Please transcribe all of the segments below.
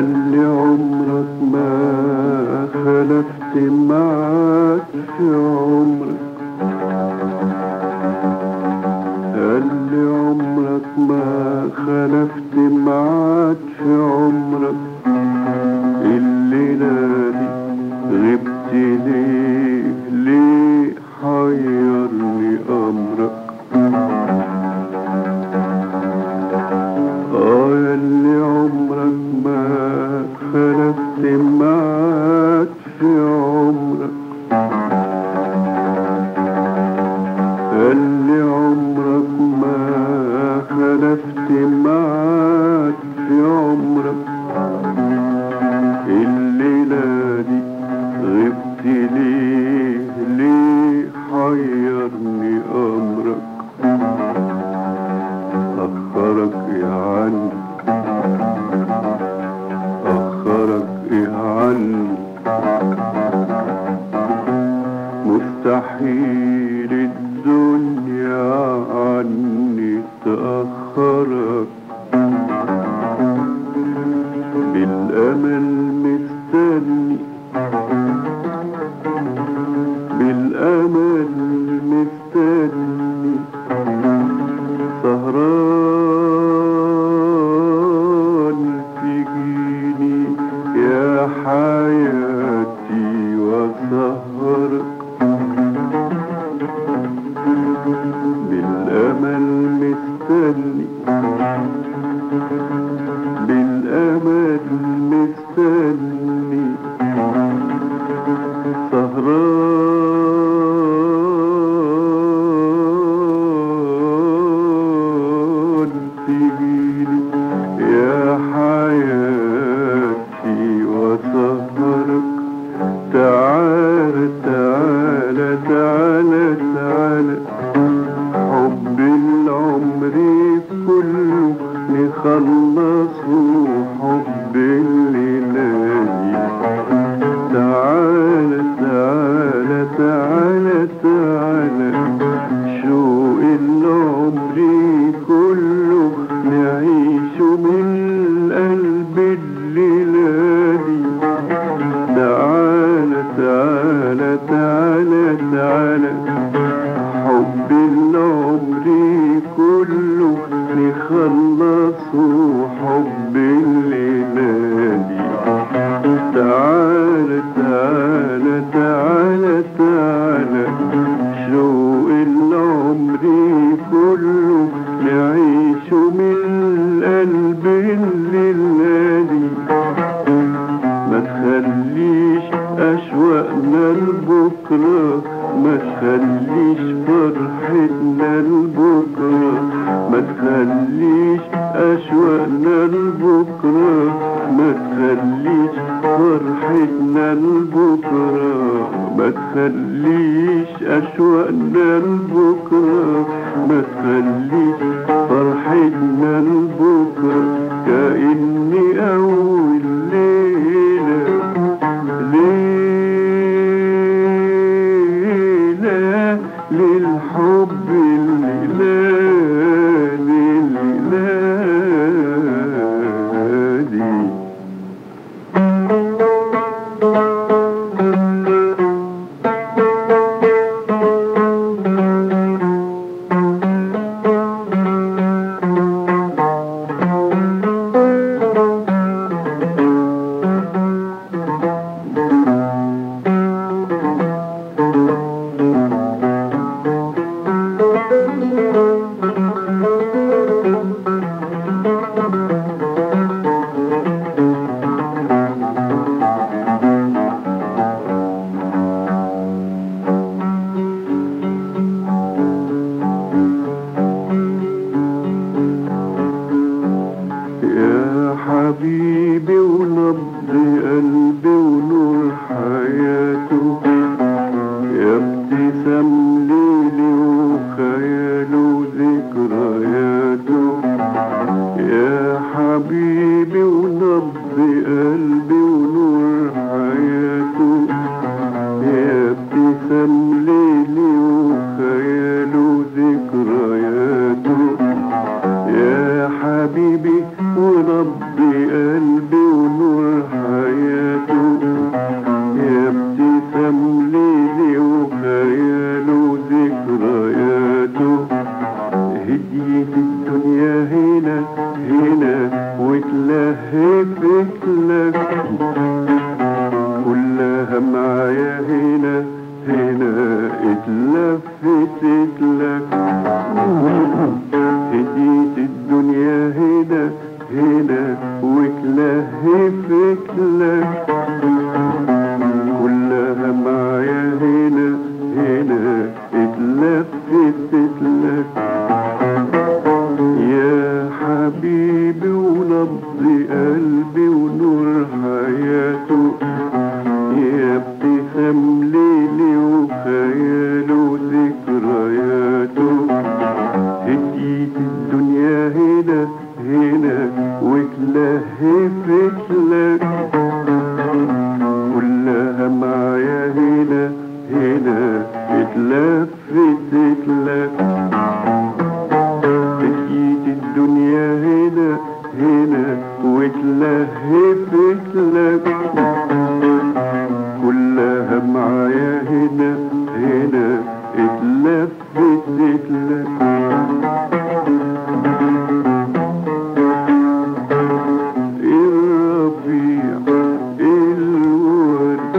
قال لي عمرك ما خلفت معاك في عمرك قال لي عمرك ما خلفت معاك في عمرك الليلة دي غبت ليه ليه حيرني أمرك اه ياللي عمرك ما خلفت معاك في عمرك اللي عمرك ما خلفت معاك في عمرك الليلة دي غبت ليه ليه حيرني أمرك أخرك إيه عني أخرك إيه عني مستحيل الدنيا عني تأخرك بالأمل مستني بالأمل مستني سهران تجيني يا حياتي وسهرك بالأمل مستني بالأمل مستني سهران تجيني يا حياتي وسهرك تعال تعال تعال تعال حب العمر كله نخلصه حب الليالي تعال تعال تعال تعال شوق العمر كله نعيش من قلب الليالي تعال تعال تعال تعال حب العمر كله نخلصه حب الليالي تعال تعال تعال تعال شوق العمر كله نعيش من قلب الليالي ما تخليش أشواقنا لبكرة ما تخليش فرحتنا لبكرة ما تخليش أشواقنا لبكرة ما تخليش فرحتنا لبكرة ما تخليش أشواقنا لبكرة ما تخليش فرحتنا لبكرة كأني أول ليلة ليلة للحب الليلة لليلة يا حبيبي ونبض قلبي ونور حياته يا ابتسام ليلي وخياله وذكرياته يا حبيبي ونبض قلبي ونور حياته يا ابتسام ليلي وخياله وذكرياته يا حبيبي وربي قلبي ونور واتلهفت لك كلها معايا هنا هنا اتلفتت لك هديت الدنيا هنا هنا واتلهفت لك كلها معايا هنا هنا اتلفتت لك يا حبيبي ونبض قلبي ونور حياته يا ابتسام ليلي وخياله وذكرياته هديت الدنيا هنا هنا واتلهفت لك كلها معايا هنا هنا اتلفتت لك هديت الدنيا هنا هنا واتلهفت لك كلها معايا هنا هنا اتلفتت لك الربيع الورد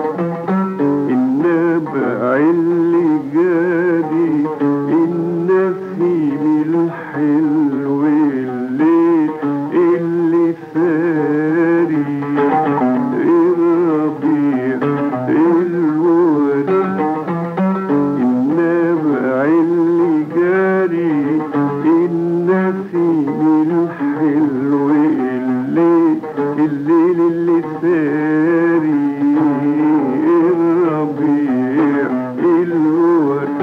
النبع اللي جادي النسيم الحلو الليل اللي ساري الربيع الورد النبع اللي جاري النسيم الحلو الليل الليل اللي ساري الربيع الورد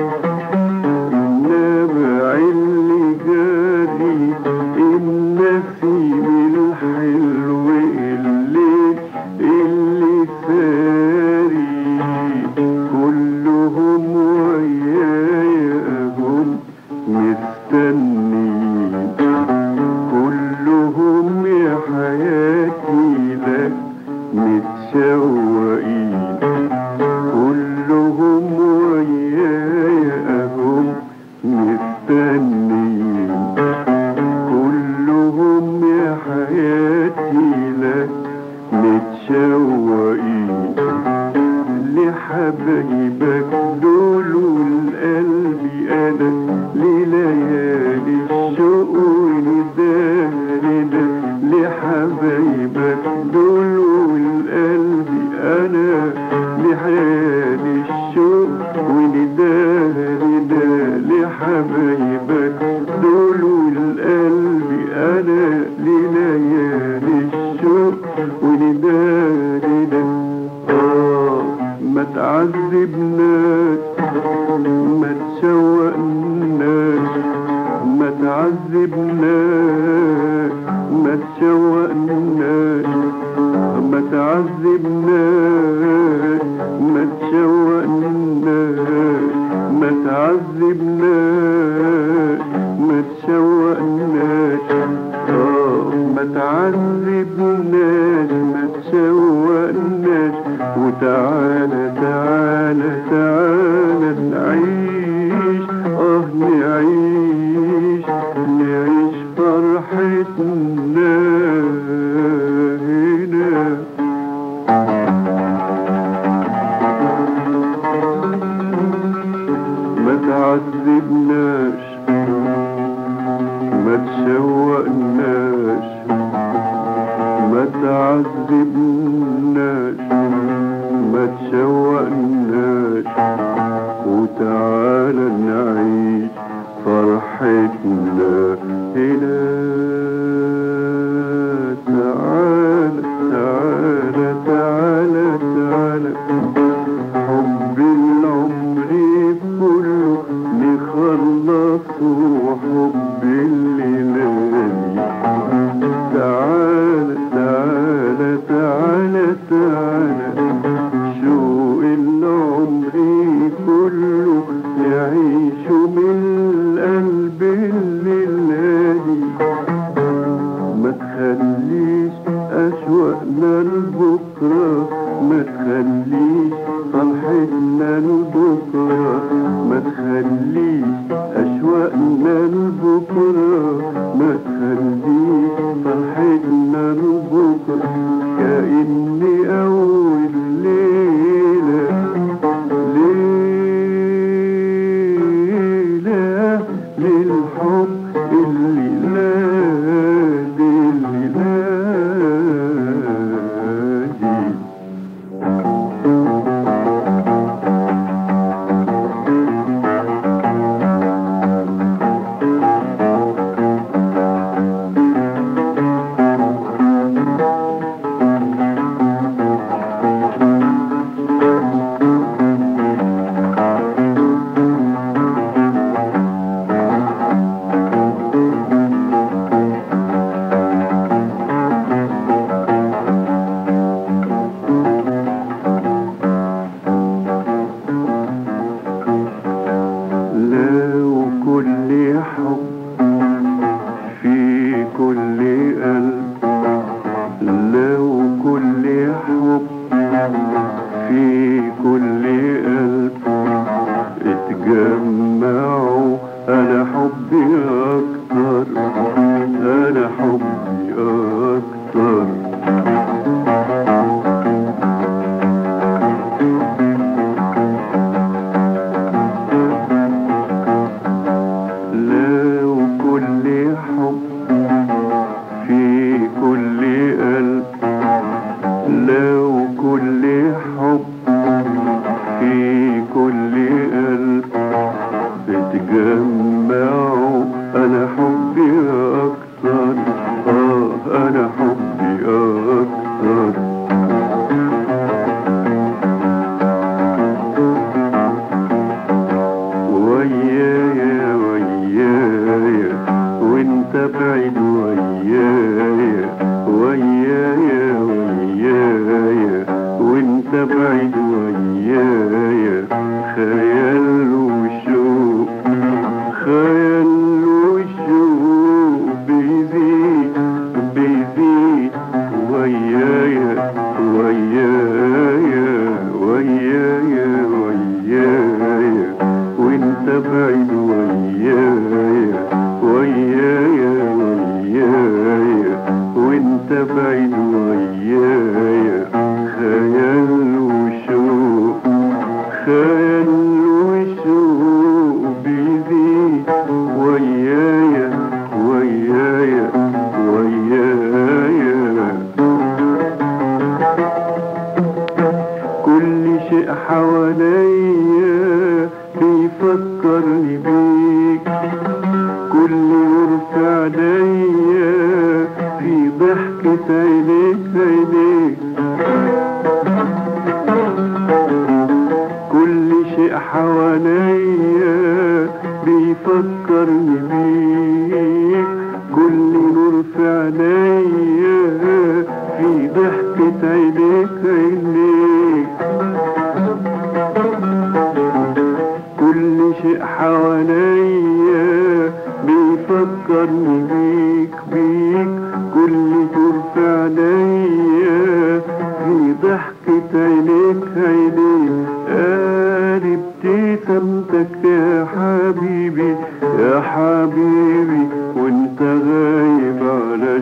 النبع اللي جاري النسيم الحلو الليل اللي ساري كلهم ويايا هم مستنين كلهم يا حياتي لك متشوقين كلهم ويايا هم مستنين كلهم يا حياتي لك متشوقين لحبايبك دول والقلب انا لليالي الشوق وندالنا لحبايبك دول والقلب انا لحيالي الشوق وندالنا لحبايبك دول والقلب انا لليالي الشوق وندالنا آه ما تعذبناش ما تشوقناش ما تعذبناش ما تشوقناش ما تعذبناش ما تشوقناش ما تعذبناش ما تشوقناش آه ما تعذبناش ما تشوقناش وتعالى تعالى تعالى نعيش اه نعيش نعيش فرحتنا هنا ما تعذبناش ما تشوقناش ما تعذبناش ما تشوقناش وتعالى نعيش فرحتنا هنا تعالى تعالى تعالى تعالى حب العمر كله نخلصه حب الليالي تعالى تعالى تعالى تعالى شوق العمر كله يعيش من القلب الليالي ما تخليش أشواقنا لبكرة ما تخليش فرحتنا لبكرة ما تخليش أشواقنا لبكرة ما تخليش قلب لو كل حب في كل قلب اتجمعوا انا حبي اكتر انا حبي اكتر لو كل حب في كل قلب لو كل حب في كل قلب اتجمعوا انا حبي اكتر اه انا حبي اكتر ويايا ويايا وانت بعيد ويايا ويايا ويايا وانت بعيد ويايا خيال وشوق خيال وشوق بيزيد بيزيد ويايا ويايا ويايا ويايا وانت بعيد ويايا ويايا ويايا وانت بعيد ويايا خيال وشوق خيال وشوق بيزيد ويايا ويايا ويايا كل شيء حواليا بيفكرني بيك كل نور في عينيا في ضحكة عينيك عينيك كل شيء حواليا بيفكرني بيك كل نور في عينيا في ضحكة عينيك عينيك كل شيء حواليا بيفكرني بيك بيك كل دور في عينيا في ضحكة عينيك عينيك قال ابتسامتك يا حبيبي يا حبيبي وانت غايب على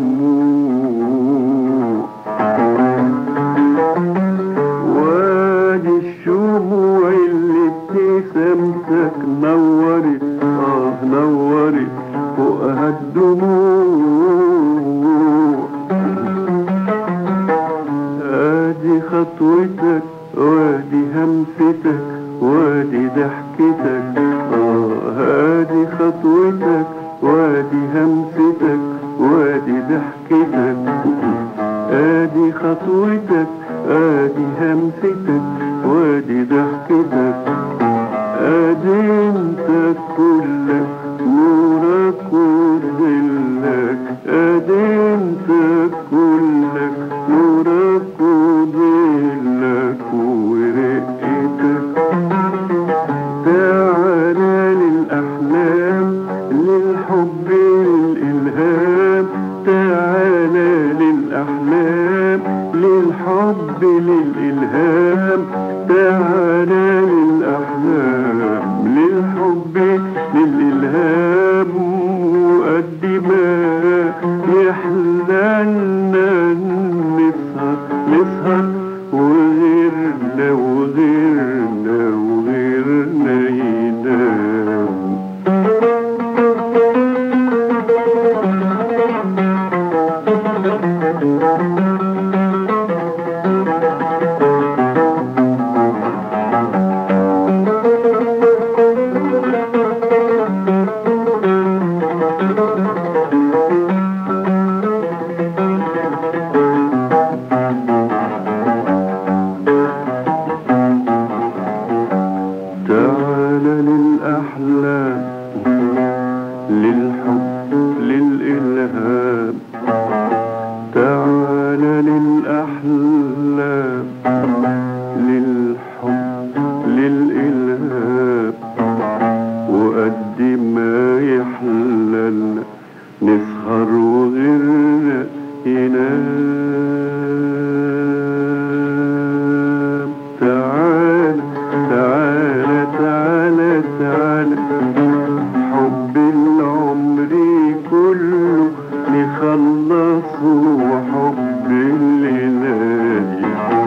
الشموع وادي الشموع اللي ابتسامتك نورت اه نورت فوقها الدموع ادي خطوتك وادي همستك وادي ضحكتك اه ادي خطوتك وادي همستك وادي ضحكتك ادي خطوتك ادي همستك وادي ضحكتك ادي انت كلك نورك وظلك ادي انت كلك نورك وظلك ورقتك تعالى للأحلام للحب للإلهام تعالى للأحلام للحب للإلهام تعالى للأحلام للحب للإلهام وقد ما يحللنا نسهر نسهر وغيرنا وغيرنا وغيرنا ينام وحب الليالي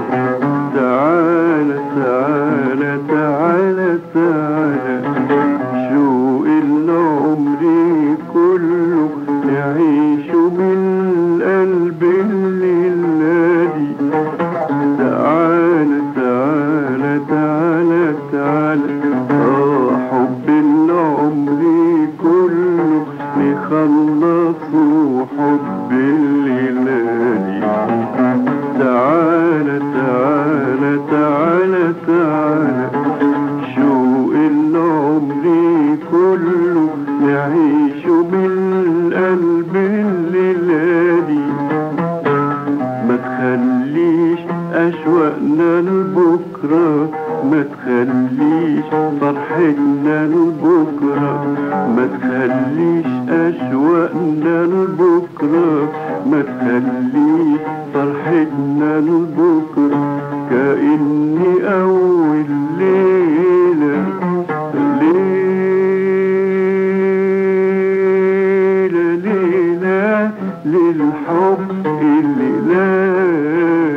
تعالى تعالى تعالى تعالى شوق العمر كله نعيش من قلب الليالي تعالى تعالى تعالى تعالى آه حب العمر كله نخلص حب الليالي تعالى تعالى تعالى تعالى شوق العمر كله نعيش بالقلب الليالي ما تخليش أشواقنا لبكرة ما تخليش فرحتنا لبكرة ما تخليش أشواقنا لبكرة ما تخليش فرحتنا لبكرة كأني أول ليلة ليلة ليلة للحب الليلة